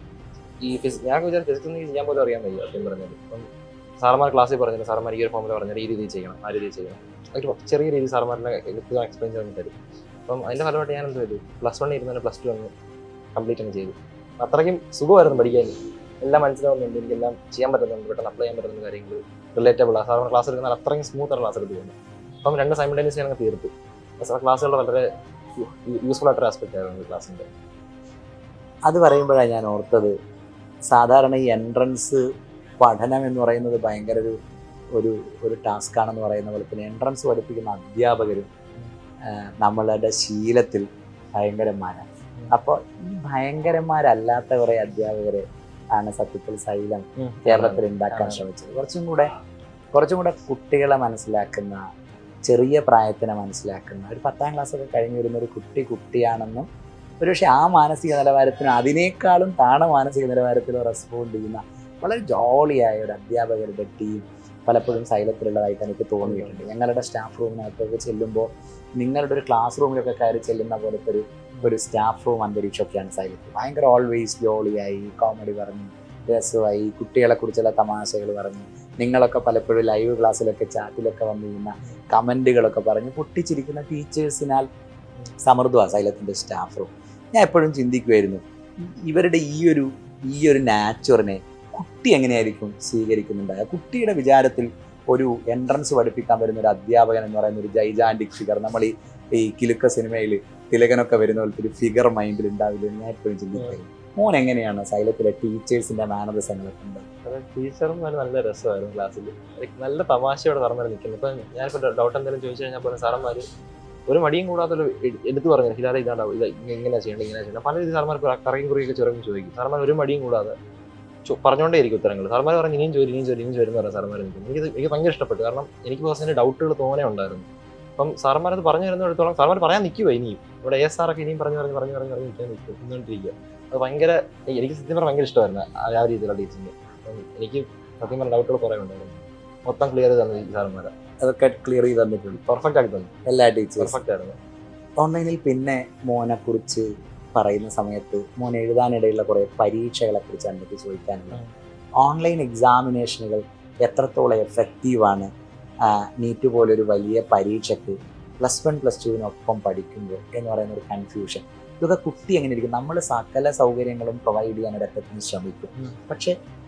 ഈ ഫിസ് ഞാൻ വിചാരിച്ചു ഫിസിക്സ് ഒന്നും ചെയ്യാൻ പോലും അറിയാൻ വയ്യ സത്യം പറഞ്ഞത് ഇപ്പം സാറന്മാർ ക്ലാസ്സിൽ പറഞ്ഞില്ല സാറന്മാർ ഈ ഒരു ഫോമിൽ പറഞ്ഞാൽ ഈ രീതിയിൽ ചെയ്യണം ആ രീതിയിൽ ചെയ്യണം ഒരു ചെറിയ രീതിയിൽ സാറന്മാരുടെ എക്സ്പ്ലെയിൻ ചെയ്ത് തരും അപ്പം അതിൻ്റെ ഫലമായിട്ട് ഞാൻ എന്ത് ചെയ്തു പ്ലസ് വൺ ഇരുന്ന് പ്ലസ് ടു അങ്ങ് കംപ്ലീറ്റ് അങ്ങ് ചെയ്തു അത്രയ്ക്കും സുഖമായിരുന്നു പഠിക്കാൻ എല്ലാം മനസ്സിലാവുന്നുണ്ട് എനിക്കെല്ലാം ചെയ്യാൻ പറ്റുന്നുണ്ട് പെട്ടെന്ന് അപ്ലൈ ചെയ്യാൻ പറ്റുന്ന കാര്യങ്ങൾ റിലേറ്റബിൾ ആ സാറിന് ക്ലാസ് എടുക്കുന്ന അത്രയും സ്മൂത്ത് ആണ് ക്ലാസ് എടുത്ത് പോകുന്നത് അപ്പം രണ്ട് സൈമിൾട്ടേനിയസ് ഞങ്ങൾ തീർത്തു ക്ലാസ്സുകൾ വളരെ യൂസ്ഫുൾ ആയിട്ടൊരു ആസ്പെക്ട് ആയിരുന്നു ക്ലാസ്സിൻ്റെ അത് പറയുമ്പോഴാണ് ഞാൻ ഓർത്തത് സാധാരണ ഈ എൻട്രൻസ് പഠനം എന്ന് പറയുന്നത് ഭയങ്കര ഒരു ഒരു ഒരു ടാസ്ക് ആണെന്ന് പറയുന്ന പോലെ തന്നെ എൻട്രൻസ് പഠിപ്പിക്കുന്ന അധ്യാപകരും ആ, നമ്മളുടെ ശീലത്തിൽ ഭയങ്കരന്മാരാണ് അപ്പോൾ ഈ ഭയങ്കരന്മാരല്ലാത്ത കുറേ അധ്യാപകരെ ആണ് സത്യത്തിൽ സൈലം കേരളത്തിൽ ഉണ്ടാക്കാൻ ആണ്. ശ്രമിച്ചത് കുറച്ചും കൂടെ കുറച്ചും കൂടെ കുട്ടികളെ മനസ്സിലാക്കുന്ന ചെറിയ പ്രായത്തിനെ മനസ്സിലാക്കുന്ന ഒരു പത്താം ക്ലാസ് ഒക്കെ കഴിഞ്ഞ് വരുന്ന ഒരു കുട്ടി കുട്ടിയാണെന്നും ഒരുപക്ഷെ ആ മാനസിക നിലവാരത്തിന് അതിനേക്കാളും താണ മാനസിക നിലവാരത്തിൽ റെസ്പോണ്ട് ചെയ്യുന്ന വളരെ ജോളിയായ ഒരു അധ്യാപകരുടെ ടീം പലപ്പോഴും സൈലത്തിലുള്ളതായിട്ട് എനിക്ക് തോന്നിയിട്ടുണ്ട് ഞങ്ങളുടെ സ്റ്റാഫ് റൂമിനകത്തൊക്കെ ചെല്ലുമ്പോൾ നിങ്ങളുടെ ഒരു ക്ലാസ് റൂമിലൊക്കെ കയറി ചെല്ലുന്ന പോലത്തെ ഒരു ഒരു സ്റ്റാഫ് റൂം അന്തരീക്ഷമൊക്കെയാണ് സൈലത്ത് ഭയങ്കര ഓൾവേസ് ജോളിയായി കോമഡി പറഞ്ഞ് രസമായി കുട്ടികളെ കുറിച്ചുള്ള തമാശകൾ പറഞ്ഞ് നിങ്ങളൊക്കെ പലപ്പോഴും ലൈവ് ക്ലാസ്സിലൊക്കെ ചാറ്റിലൊക്കെ വന്നു ചെയ്യുന്ന കമൻറ്റുകളൊക്കെ പറഞ്ഞ് പൊട്ടിച്ചിരിക്കുന്ന ടീച്ചേഴ്സിനാൽ സമൃദ്ധമാണ് സൈലത്തിൻ്റെ സ്റ്റാഫ് റൂം ഞാൻ എപ്പോഴും ചിന്തിക്കുമായിരുന്നു ഇവരുടെ ഈ ഒരു ഈ ഒരു നാച്ചുറിനെ കുട്ടി എങ്ങനെയായിരിക്കും സ്വീകരിക്കുന്നുണ്ടാകുക കുട്ടിയുടെ വിചാരത്തിൽ ഒരു എൻട്രൻസ് പഠിപ്പിക്കാൻ വരുന്ന ഒരു അധ്യാപകൻ എന്ന് പറയുന്ന ഒരു ജൈജാൻറ്റിക് ഫിഗർ നമ്മൾ ഈ ഈ കിലുക്ക സിനിമയിൽ തിലകനൊക്കെ വരുന്ന പോലത്തെ ഒരു ഫിഗർ മൈൻഡിൽ ഉണ്ടാവില്ല എന്ന് ഞാൻ എപ്പോഴും ചിന്തിക്കുന്നു മോൻ എങ്ങനെയാണ് സൈലത്തിലെ ടീച്ചേഴ്സിന്റെ മാനദസങ്ങളൊക്കെ ഉണ്ട് അത് ടീച്ചറും നല്ല നല്ല രസമായിരുന്നു ക്ലാസ്സിൽ നല്ല തമാശയോടെ സാറന്മാർ നിൽക്കുന്നത് ഇപ്പം ഞാനിപ്പോൾ ഡൗട്ട് എന്തെങ്കിലും ചോദിച്ചു കഴിഞ്ഞാൽ പോലും സാറന്മാർ ഒരു മടിയും കൂടാത്ത എടുത്തു പറഞ്ഞു ഹിലാല ഇതാണ്ടാവും ഇത് ഇങ്ങനെ ചെയ്യേണ്ടത് ഇങ്ങനെ ചെയ്യണം പല രീതി സാറന്മാർ കറയും കുറിയൊക്കെ ചെറുപ്പം ചോദിക്കും സാറന്മാർ ഒരു മടിയും കൂടാതെ ചോ- പറഞ്ഞുകൊണ്ടേ ഇരിക്കും ഉത്തരങ്ങൾ സാറന്മാർ പറഞ്ഞു ഇനിയും ജോലി ഇനിയും ജോലി ഇനിയും ജോലി എന്ന് പറഞ്ഞ സാറന്മാർ നിൽക്കും എനിക്ക് എനിക്ക് ഭയങ്കര ഇഷ്ടപ്പെട്ടു കാരണം എനിക്ക് പേഴ്സണലി ഡൗട്ടുകൾ തോനെ ഉണ്ടായിരുന്നു അപ്പം സാറന്മാരത് പറഞ്ഞു തരുന്നിടത്തോളം സാറന്മാർ പറയാൻ നിൽക്കുക ഇനിയും ഇവിടെ എസ് സാറൊക്കെ ഇനിയും പറഞ്ഞു പറഞ്ഞ് പറഞ്ഞു പറഞ്ഞ് പറഞ്ഞ് നിൽക്കാൻ നിൽക്കും നിന്നുകൊണ്ടിരിക്കുക അത് ഭയങ്കര എനിക്ക് സത്യം പറഞ്ഞാൽ ഭയങ്കര ഇഷ്ടമായിരുന്നു ആ ആ രീതിയിലുള്ള ടീച്ചിങ് അപ്പം എനിക്ക് സത്യം പറഞ്ഞ ഡൗട്ടുകൾ കുറേ ഉണ്ടായിരുന്നു മൊത്തം ക്ലിയർ ചെയ്ത് തന്നെ ഈ സാറന്മാരെ അതൊക്കെ ക്ലിയർ ചെയ്ത് തന്നിട്ടുണ്ട് പെർഫെക്റ്റ് ആക്കി തന്നു എല്ലാ ടീച്ചേഴ്സും പെർഫെക്റ്റ് ആയിരുന്നു ഓൺലൈനിൽ പിന്നെ മോനെ കുറിച്ച് പറയുന്ന സമയത്ത് മോൻ എഴുതാനിടയിലുള്ള കുറേ പരീക്ഷകളെ കുറിച്ച് എനിക്ക് ചോദിക്കാനുള്ളത് ഓൺലൈൻ എക്സാമിനേഷനുകൾ എത്രത്തോളം എഫക്റ്റീവാണ് നീറ്റ് പോലൊരു വലിയ പരീക്ഷയ്ക്ക് പ്ലസ് വൺ പ്ലസ് ടുവിനൊപ്പം പഠിക്കുമ്പോൾ എന്ന് പറയുന്ന ഒരു കൺഫ്യൂഷൻ ഇതൊക്കെ കുട്ടി എങ്ങനെ ഇരിക്കും നമ്മൾ സകല സൗകര്യങ്ങളും പ്രൊവൈഡ് ചെയ്യാൻ ഒരറ്റത്തിന് ശ്രമിക്കും ഉം. പക്ഷെ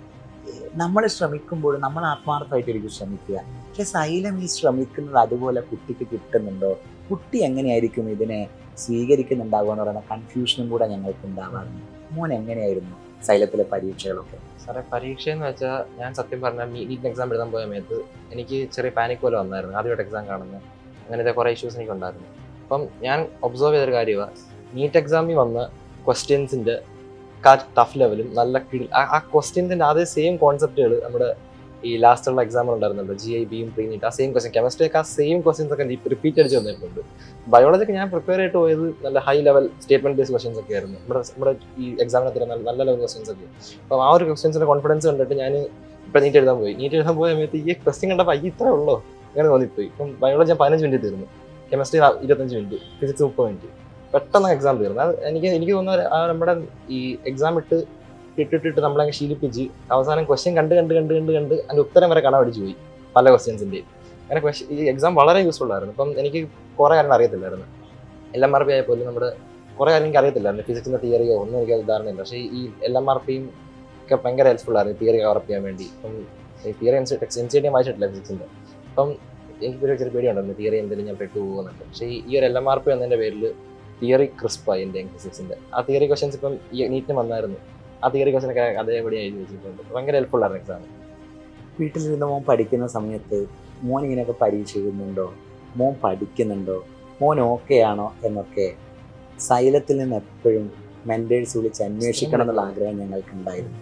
നമ്മൾ ശ്രമിക്കുമ്പോൾ നമ്മൾ ആത്മാർത്ഥമായിട്ടായിരിക്കും ശ്രമിക്കുക പക്ഷെ സൈലം ഈ ശ്രമിക്കുന്നത് അതുപോലെ കുട്ടിക്ക് കിട്ടുന്നുണ്ടോ കുട്ടി എങ്ങനെയായിരിക്കും ഇതിനെ സ്വീകരിക്കുന്നുണ്ടാവുക എന്ന് പറയുന്ന കൺഫ്യൂഷനും കൂടെ ഞങ്ങൾക്ക് ഉണ്ടാവാറുണ്ട് മോൻ എങ്ങനെയായിരുന്നു സൈലത്തിലെ പരീക്ഷകളൊക്കെ സാറേ പരീക്ഷ എന്ന് വെച്ചാൽ ഞാൻ സത്യം പറഞ്ഞാൽ നീറ്റ് എക്സാം എഴുതാൻ പോയ സമയത്ത് എനിക്ക് ചെറിയ പാനിക് പോലെ വന്നായിരുന്നു ആദ്യമായിട്ട് എക്സാം കാണുന്നത് അങ്ങനത്തെ കുറേ ഇഷ്യൂസ് എനിക്ക് ഉണ്ടായിരുന്നു അപ്പം ഞാൻ ഒബ്സർവ് ചെയ്തൊരു കാര്യമാണ് നീറ്റ് എക്സാമിൽ വന്ന ക്വസ്റ്റ്യൻസിൻ്റെ ടഫ് ലെവലും നല്ല കിടി ആ- ആ ക്വസ്റ്റ്യൻസിൻ്റെ അതേ സെയിം കോൺസെപ്റ്റുകൾ നമ്മുടെ ഈ ലാസ്റ്റുള്ള എക്സാമിൽ ഉണ്ടായിരുന്നുണ്ട് ജി ഐ ബിയും പ്രീ നീറ്റ് ആ സെയിം ക്വസ്റ്റ്യൻ കെമിസ്ട്രിയൊക്കെ ആ സെയിം ക്വസ്റ്റ്യൻസ് ഒക്കെ റിപ്പീറ്റ് അടിച്ച് വന്നിട്ടുണ്ട് ബയോളജിക്ക് ഞാൻ പ്രിപ്പയർ ആയിട്ട് പോയത് നല്ല high level statement base questions ഒക്കെ ആയിരുന്നു നമ്മുടെ നമ്മുടെ ഈ എക്സാമിനകത്ത് നല്ല നല്ല ലെവൽ ക്വസ്റ്റ്യൻസ് ഒക്കെ അപ്പം ആ ഒരു ക്വസ്റ്റ്യൻസിന്റെ കോൺഫിഡൻസ് കണ്ടിട്ട് ഞാൻ ഇപ്പം നീറ്റ് എഴുതാൻ പോയി നീറ്റ് എഴുതാൻ പോയ സമയത്ത് ഈ ക്വസ്റ്റ്യൻ കണ്ടപ്പോൾ അയ്യ ഇത്രേ ഉള്ളോ അങ്ങനെ തോന്നിപ്പോയി ഇപ്പം ബയോളജി ഞാൻ പതിനഞ്ച് മിനിറ്റ് തീർന്നു കെമിസ്ട്രി ഇരുപത്തഞ്ച് മിനിറ്റ് ഫിസിക്സ് മുപ്പത് മിനിറ്റ് പെട്ടെന്ന് എക്സാം തീർന്നു അത് എനിക്ക് എനിക്ക് തോന്നുന്നത് ആ നമ്മുടെ ഈ എക്സാം ഇട്ട് ഇട്ടിട്ടിട്ട് നമ്മളങ്ങ് ശീലിപ്പിച്ച് അവസാനം ക്വസ്റ്റ്യൻ കണ്ട് കണ്ട് കണ്ട് കണ്ട് കണ്ട് അതിന്റെ ഉത്തരം വരെ കാണാൻ പഠിച്ചു പോയി പല ക്വസ്റ്റ്യൻസിന്റെയും അങ്ങനെ question- ഈ എക്സാം വളരെ യൂസ്ഫുൾ ആയിരുന്നു ഇപ്പം എനിക്ക് കുറേ കാര്യങ്ങൾ അറിയത്തില്ലായിരുന്നു എൽ എം ആർ പി ആയപ്പോലും നമ്മുടെ കുറേ കാര്യം എനിക്ക് അറിയത്തില്ലായിരുന്നു ഫിസിക്സിന്റെ തിയറിയോ ഒന്നും എനിക്ക് ധാരണയില്ല പക്ഷേ ഈ എൽ എം ആർ പിയും ഒക്കെ ഭയങ്കര ഹെൽപ്ഫുൾ ആയിരുന്നു തിയറി കവർ ചെയ്യാൻ വേണ്ടി ഇപ്പം ഈ തിയറി എൻ സി ടി വായിച്ചിട്ടില്ല ഫിസിക്സിന്റെ അപ്പം എനിക്ക് ഒരു ചെറിയ പേടിയുണ്ടായിരുന്നു തിയറി എന്തെങ്കിലും ഞാൻ പെട്ടു പോകുന്നുണ്ട് പക്ഷേ ഈ- ഈ ഒരു എൽ എം ആർ പി വന്നതിന്റെ പേരിൽ തിയറി ക്രിസ്പായി എൻ്റെ ഫിസിക്സിന്റെ ആ തിയറി ക്വസ്റ്റൻസ് ഇപ്പം ഈ നീറ്റിന് വന്നായിരുന്നു ആ തിയറി ക്വസ്റ്റൻ ഒക്കെ അതേപടി എഴുതി വെച്ചിട്ടുണ്ട് ഭയങ്കര ഹെൽപ്ഫുൾ ആയിരുന്നു എക്സാം വീട്ടിലിരുന്ന് മോൻ പഠിക്കുന്ന സമയത്ത് മോൻ ഇങ്ങനെയൊക്കെ പരീക്ഷ എഴുതുന്നുണ്ടോ മോൻ പഠിക്കുന്നുണ്ടോ മോൻ ഓക്കെ ആണോ എന്നൊക്കെ സൈലത്തിൽ നിന്ന് എപ്പോഴും മെൻറ്റേഴ്സ് വിളിച്ച് അന്വേഷിക്കണം എന്നുള്ള ആഗ്രഹം ഞങ്ങൾക്കുണ്ടായിരുന്നു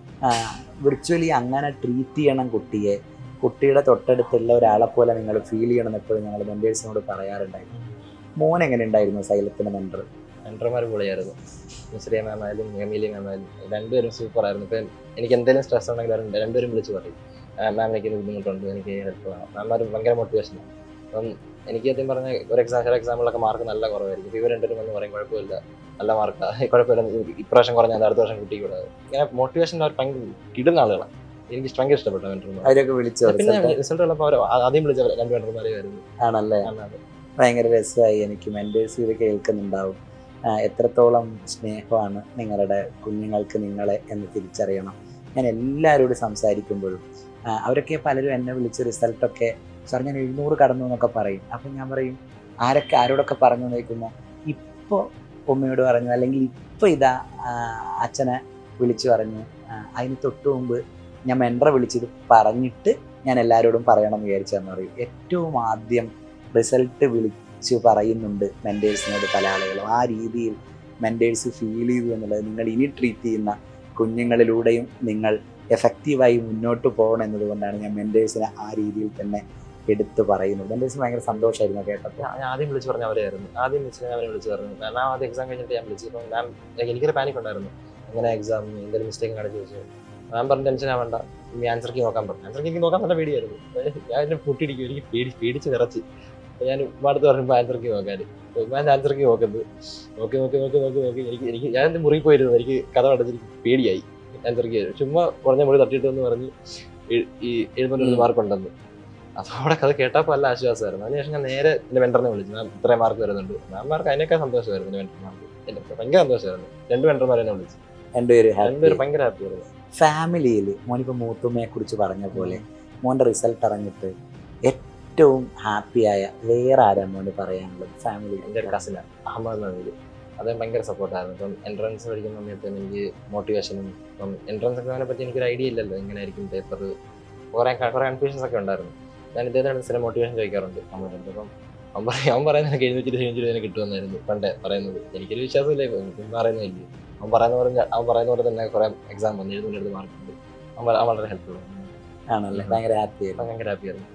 വിർച്വലി അങ്ങനെ ട്രീറ്റ് ചെയ്യണം കുട്ടിയെ കുട്ടിയുടെ തൊട്ടടുത്തുള്ള ഒരാളെ പോലെ നിങ്ങൾ ഫീൽ ചെയ്യണം എന്ന് എപ്പോഴും ഞങ്ങൾ മെൻറ്റേഴ്സിനോട് പറയാറുണ്ടായിരുന്നു മോൻ എങ്ങനെ ഉണ്ടായിരുന്നു സൈലത്തിൻ്റെ മെൻറ്റർ മെൻറ്റർമാർ പൊളിയായിരുന്നു മിശ്രിയ മാം ആയാലും എമിലി മാം ആയാലും രണ്ടുപേരും സൂപ്പർ ആയിരുന്നു ഇപ്പം എനിക്ക് എന്തെങ്കിലും സ്ട്രെസ് ഉണ്ടെങ്കിൽ രണ്ട് രണ്ടുപേരും വിളിച്ച് പറയും മാം എനിക്ക് ഒരു ബുദ്ധിമുട്ടുണ്ട് എനിക്ക് ഹെൽപ്പ് വേണം മാംമാർ ഭയങ്കര മോട്ടിവേഷനാണ് അപ്പം എനിക്ക് സത്യം പറഞ്ഞ ഒരു എക്സാം ചില എക്സാമിലൊക്കെ മാർക്ക് നല്ല കുറവായിരിക്കും ഇപ്പം ഇവർ രണ്ടുപേരും എന്ന് പറയും കുഴപ്പമില്ല നല്ല മാർക്കാണ് കുഴപ്പമില്ല ഈ- ഇപ്രാവശ്യം കുറഞ്ഞാൽ അടുത്ത വർഷം കുട്ടിക്കൂടാതെ ഇങ്ങനെ മോട്ടിവേഷൻ അവർ ഭയങ്കര കിടുന്ന ആളുകളാണ് എനിക്ക് ഭയങ്കര ഇഷ്ടപ്പെട്ട മെൻറ്റർമാർ അവരൊക്കെ വിളിച്ചോ പിന്നെ റിസൾട്ട് റിസൾട്ട് ഉള്ളപ്പോൾ അവർ ആദ്യം വിളിച്ച രണ്ട് മെൻറ്റർമാരെയായിരുന്നു ആണല്ലേ ഭയങ്കര രസമായി എനിക്ക് മെൻറ്റേഴ്സ് ഇത് കേൾക്കുന്നുണ്ടാവും ആ, എത്രത്തോളം സ്നേഹമാണ് നിങ്ങളുടെ കുഞ്ഞുങ്ങൾക്ക് നിങ്ങളെ എന്ന് തിരിച്ചറിയണം ഞാൻ എല്ലാവരോടും സംസാരിക്കുമ്പോഴും ആ, അവരൊക്കെ പലരും എന്നെ വിളിച്ച് റിസൾട്ടൊക്കെ സാർ ഞാൻ എഴുന്നൂറ് കടന്നു എന്നൊക്കെ പറയും അപ്പം ഞാൻ പറയും ആരൊക്കെ ആരോടൊക്കെ പറഞ്ഞു നോക്കുമ്പോൾ ഇപ്പോൾ ഉമ്മയോട് പറഞ്ഞു അല്ലെങ്കിൽ ഇപ്പോൾ ഇതാ ആ, അച്ഛനെ വിളിച്ചു പറഞ്ഞു ആ, അതിന് തൊട്ട് മുമ്പ് ഞാൻ മെൻഡറെ വിളിച്ചിത് പറഞ്ഞിട്ട് ഞാൻ എല്ലാവരോടും പറയണം എന്ന് വിചാരിച്ചെന്ന് പറയും ഏറ്റവും ആദ്യം റിസൾട്ട് വിളിച്ച് പറയുന്നുണ്ട് മെൻറ്റേഴ്സിനോട് പല ആളുകളും ആ രീതിയിൽ മെൻറ്റേഴ്സ് ഫീൽ ചെയ്തു എന്നുള്ളത് നിങ്ങൾ ഇനി ട്രീറ്റ് ചെയ്യുന്ന കുഞ്ഞുങ്ങളിലൂടെയും നിങ്ങൾ എഫക്റ്റീവായി മുന്നോട്ട് പോകണം എന്നതുകൊണ്ടാണ് ഞാൻ മെൻറ്റേഴ്സിനെ ആ രീതിയിൽ തന്നെ എടുത്തു പറയുന്നത് മെൻറ്റേഴ്സിന് ഭയങ്കര സന്തോഷമായിരുന്നു കേട്ടപ്പോൾ ഞാൻ ഞാൻ ആദ്യം വിളിച്ച് പറഞ്ഞ അവരെയായിരുന്നു ആദ്യം വിളിച്ച് ഞാൻ അവരെ വിളിച്ച് പറഞ്ഞു മാം ആദ്യം എക്സാം കഴിഞ്ഞിട്ട് ഞാൻ വിളിച്ചു ഇപ്പം മാം എനിക്കൊരു പാനിക് ഉണ്ടായിരുന്നു എങ്ങനെ എക്സാം എന്തെങ്കിലും മിസ്റ്റേക്ക് കാണിച്ചു വെച്ചു മാം പറഞ്ഞ ടെൻഷൻ ആവണ്ട ഈ ആൻസർ കീ നോക്കാൻ പറഞ്ഞു ആൻസർ കീ നോക്കാൻ നല്ല പേടിയായിരുന്നു ഞാൻ എന്നെ പൊട്ടിടിക്കും എനിക്ക് പേടി പേടിച്ച് വിറച്ച് അപ്പോൾ ഞാൻ അടുത്ത് പറഞ്ഞപ്പോൾ ആൻസർ കീ നോക്കാൻ ഞാൻ ആൻസർ കീ നോക്കുന്നത് നോക്കി നോക്കി നോക്കി നോക്കി നോക്കി എനിക്ക് എനിക്ക് ഞാൻ എൻ്റെ മുറി പോയിരുന്നു എനിക്ക് കഥ അടച്ചിരിക്കും പേടിയായി ആൻസർ കീ ചുമ്മാ കുറഞ്ഞ മുറി തട്ടിയിട്ട് എന്ന് പറഞ്ഞ് എ- ഈ എഴുപത്തൊൻപത് മാർക്ക് ഉണ്ടെന്ന് അതോടെ കഥ കേട്ടപ്പോൾ നല്ല ആശ്വാസമായിരുന്നു അതിനുശേഷം ഞാൻ നേരെ എൻ്റെ വെണ്ടറിനെ വിളിച്ചു മാം ഇത്രയും മാർക്ക് വരുന്നുണ്ട് മാം മാർക്ക് അതിനേക്കാൾ സന്തോഷമായിരുന്നു എൻ്റെ വെണ്ടർമാർക്ക് എന്നെ ഭയങ്കര സന്തോഷമായിരുന്നു രണ്ട് മെൻറ്റർമാരെ എന്നെ വിളിച്ചു രണ്ടുപേരും ഹാപ്പി രണ്ടുപേരും ഭയങ്കര ഹാപ്പി ആയിരുന്നു ഫാമിലിയിൽ മോനിപ്പോൾ മൂത്തുമ്മയെ കുറിച്ച് പറഞ്ഞ പോലെ മോൻ്റെ റിസൾട്ട് അറിഞ്ഞിട്ട് ഏറ്റവും ഹാപ്പിയായ വേറെ ആരാ മോന് പറയാനുള്ളത് ഫാമിലി എൻ്റെ ഒരു കസിനാണ് അഹമ്മദ് നബീൽ അദ്ദേഹം ഭയങ്കര സപ്പോർട്ടായിരുന്നു ഇപ്പം എൻട്രൻസ് പഠിക്കുന്ന സമയത്ത് എനിക്ക് മോട്ടിവേഷനും ഇപ്പം എൻട്രൻസ് എക്സാമിനെ പറ്റി എനിക്കൊരു ഐഡിയ ഇല്ലല്ലോ എങ്ങനെ ആയിരിക്കും പേപ്പർ കുറേ കുറേ കൺഫ്യൂഷൻസ് ഒക്കെ ഉണ്ടായിരുന്നു ഞാൻ ഇദ്ദേഹത്തിനടുത്ത് സ്ഥിരം മോട്ടിവേഷൻ ചോദിക്കാറുണ്ട് അമ്മയുടെ അപ്പം അവൻ പറയും അവൻ പറയുന്നത് എനിക്ക് എഴുന്നൂറ്റി എഴുന്നൂറ്റി ഇതിനെ കിട്ടുമെന്നായിരുന്നു പണ്ടേ പറയുന്നത് എനിക്കൊരു വിശ്വാസമില്ല ഇപ്പം എനിക്ക് പറയുന്നില്ല അവൻ പറയുന്ന പോലെ അവൻ പറയുന്ന പോലെ തന്നെ കുറേ എക്സാം വന്നു എഴുന്നൂറ്റി മാർക്കുണ്ട് അവൻ വ- അവൻ വളരെ ഹെൽപ്ഫുൾ ആണല്ലേ ഭയങ്കര ഹാപ്പി ആയിരുന്നു അപ്പം ഭയങ്കര ഹാപ്പിയായിരുന്നു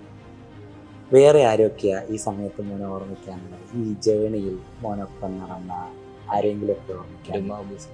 വേറെ ആരൊക്കെയാ ഈ സമയത്ത് മോനെ ഓർമ്മിക്കാനുള്ളത് ഈ ജേണിയിൽ മോനൊപ്പം നടന്ന ആരെങ്കിലും ഒക്കെ ഓർമ്മിക്കാൻ ഉമ്മ obviously.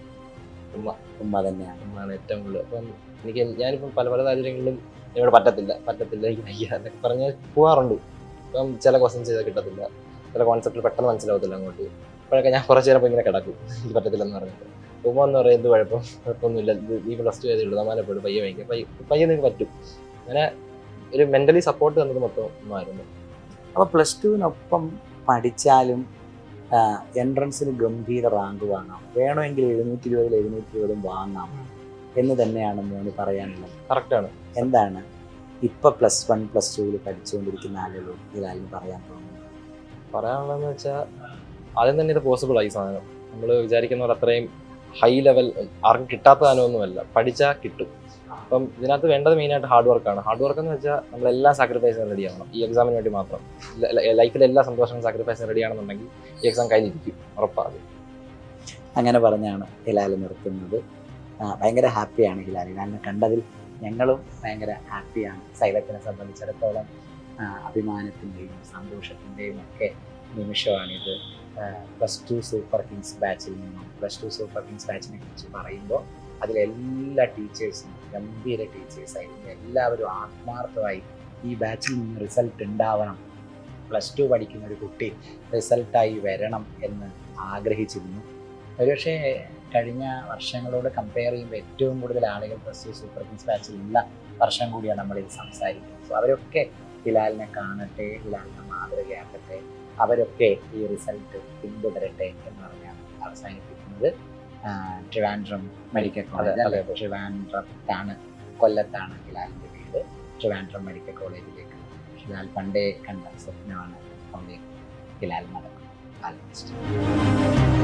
ഉമ്മ തന്നെയാണ് ഉമ്മയാണ് ഏറ്റവും കൂടുതൽ അപ്പം എനിക്ക് ഞാനിപ്പം പല പല സാഹചര്യങ്ങളിലും എന്നോട് പറ്റത്തില്ല പറ്റത്തില്ല എനിക്ക് വയ്യ എന്നൊക്കെ പറഞ്ഞ് പോകാറുണ്ട് ഇപ്പം ചില ക്വസ്റ്റ്യൻസ് ചെയ്താൽ കിട്ടത്തില്ല ചില കോൺസെപ്റ്റ് പെട്ടെന്ന് മനസ്സിലാവത്തില്ല അങ്ങോട്ട് അപ്പോഴൊക്കെ ഞാൻ കുറച്ച് നേരം ഇങ്ങനെ കിടക്കും എനിക്ക് പറ്റത്തില്ലെന്ന് പറഞ്ഞിട്ട് ഉമ്മ എന്ന് പറയുന്നത് കുഴപ്പം കുഴപ്പമൊന്നുമില്ല ഇത് ഈ പ്ലസ് ടു ചെയ്തുള്ളൂ സമാനപ്പെടും പയ്യെ വയ്ക്കുക പയ്യെ പയ്യെ നിങ്ങൾക്ക് പറ്റും അങ്ങനെ ഒരു മെന്റലി സപ്പോർട്ട് തന്നത് മൊത്തം ഉമ്മായിരുന്നു അപ്പോൾ പ്ലസ് ടുവിനൊപ്പം പഠിച്ചാലും എൻട്രൻസിന് ഗംഭീര റാങ്ക് വാങ്ങാം വേണമെങ്കിൽ എഴുന്നൂറ്റി ഇരുപതിൽ എഴുന്നൂറ്റി ഇരുപതും വാങ്ങാം എന്ന് തന്നെയാണ് മോന് പറയാനുള്ളത് കറക്റ്റാണ് എന്താണ് ഇപ്പൊ പ്ലസ് വൺ പ്ലസ് ടുവിൽ പഠിച്ചുകൊണ്ടിരിക്കുന്ന ആളുകളോട് ഈ കാര്യം പറയാൻ തോന്നുന്നത് പറയാനുള്ളതെന്ന് വെച്ചാൽ ആദ്യം തന്നെ ഇത് പോസിബിൾ ആയി സാധനം നമ്മൾ വിചാരിക്കുന്ന പോലെ അത്രയും ഹൈ ലെവൽ ആർക്കും കിട്ടാത്ത സാധനമൊന്നുമല്ല പഠിച്ചാൽ കിട്ടും അപ്പം ഇതിനകത്ത് വേണ്ടത് മെയിനായിട്ട് ഹാർഡ് വർക്കാണ് ഹാർഡ് വർക്ക് എന്ന് വെച്ചാൽ നമ്മളെല്ലാം സാക്രിഫൈസിന് റെഡി ആവണം ഈ എക്സാമിന് വേണ്ടി മാത്രം ലൈഫിൽ എല്ലാ സന്തോഷവും സാക്രിഫൈസിന് റെഡി ആണെന്നുണ്ടെങ്കിൽ ഈ എക്സാം കയ്യിലിരിക്കും ഉറപ്പാണ് അങ്ങനെ പറഞ്ഞാണ് ഹിലാൽ നിർത്തുന്നത് ആ, ഭയങ്കര ഹാപ്പിയാണ് ഹിലാൽ ഹിലാലിനെ കണ്ടതിൽ ഞങ്ങളും ഭയങ്കര ഹാപ്പിയാണ് സൈലത്തിനെ സംബന്ധിച്ചിടത്തോളം ആ, അഭിമാനത്തിൻ്റെയും സന്തോഷത്തിൻ്റെയും ഒക്കെ നിമിഷമാണിത് പ്ലസ് ടു സൂപ്പർ കിങ്സ് ബാച്ചിൽ നിന്നും പ്ലസ് ടു സൂപ്പർ കിങ്സ് ബാച്ചിനെ കുറിച്ച് പറയുമ്പോൾ അതിലെല്ലാ ടീച്ചേഴ്സും ഗംഭീര ടീച്ചേഴ്സായിരുന്നു എല്ലാവരും ആത്മാർത്ഥമായി ഈ ബാച്ചിൽ നിന്ന് റിസൾട്ട് ഉണ്ടാവണം പ്ലസ് ടു പഠിക്കുന്ന ഒരു കുട്ടി റിസൾട്ടായി വരണം എന്ന് ആഗ്രഹിച്ചിരുന്നു ഒരുപക്ഷെ കഴിഞ്ഞ വർഷങ്ങളോട് കമ്പയർ ചെയ്യുമ്പോൾ ഏറ്റവും കൂടുതൽ ആളുകൾ പ്ലസ് ടു സൂപ്പർ കിങ്സ് ബാച്ചിലുള്ള വർഷം കൂടിയാണ് നമ്മളിത് സംസാരിക്കുന്നത് സോ അവരൊക്കെ ഹിലാലിനെ കാണട്ടെ ഹിലാലിനെ മാതൃകയാക്കട്ടെ അവരൊക്കെ ഈ റിസൾട്ട് പിന്തുടരട്ടെ എന്ന് പറഞ്ഞാണ് അവസാനിപ്പിക്കുന്നത് ആ, ട്രിവാൻഡ്രം മെഡിക്കൽ കോളേജ് അതെ, അല്ലെ അതെ. ട്രിവാൻഡ്രത്താണ് കൊല്ലത്താണ് ഹിലാലിൻ്റെ വീട് ട്രിവാൻഡ്രം മെഡിക്കൽ കോളേജിലേക്ക് ഹിലാൽ പണ്ടേ കണ്ട സ്വപ്നമാണ് അവിടെ ഹിലാൽ നടക്കും ആലോചിച്ചിട്ട്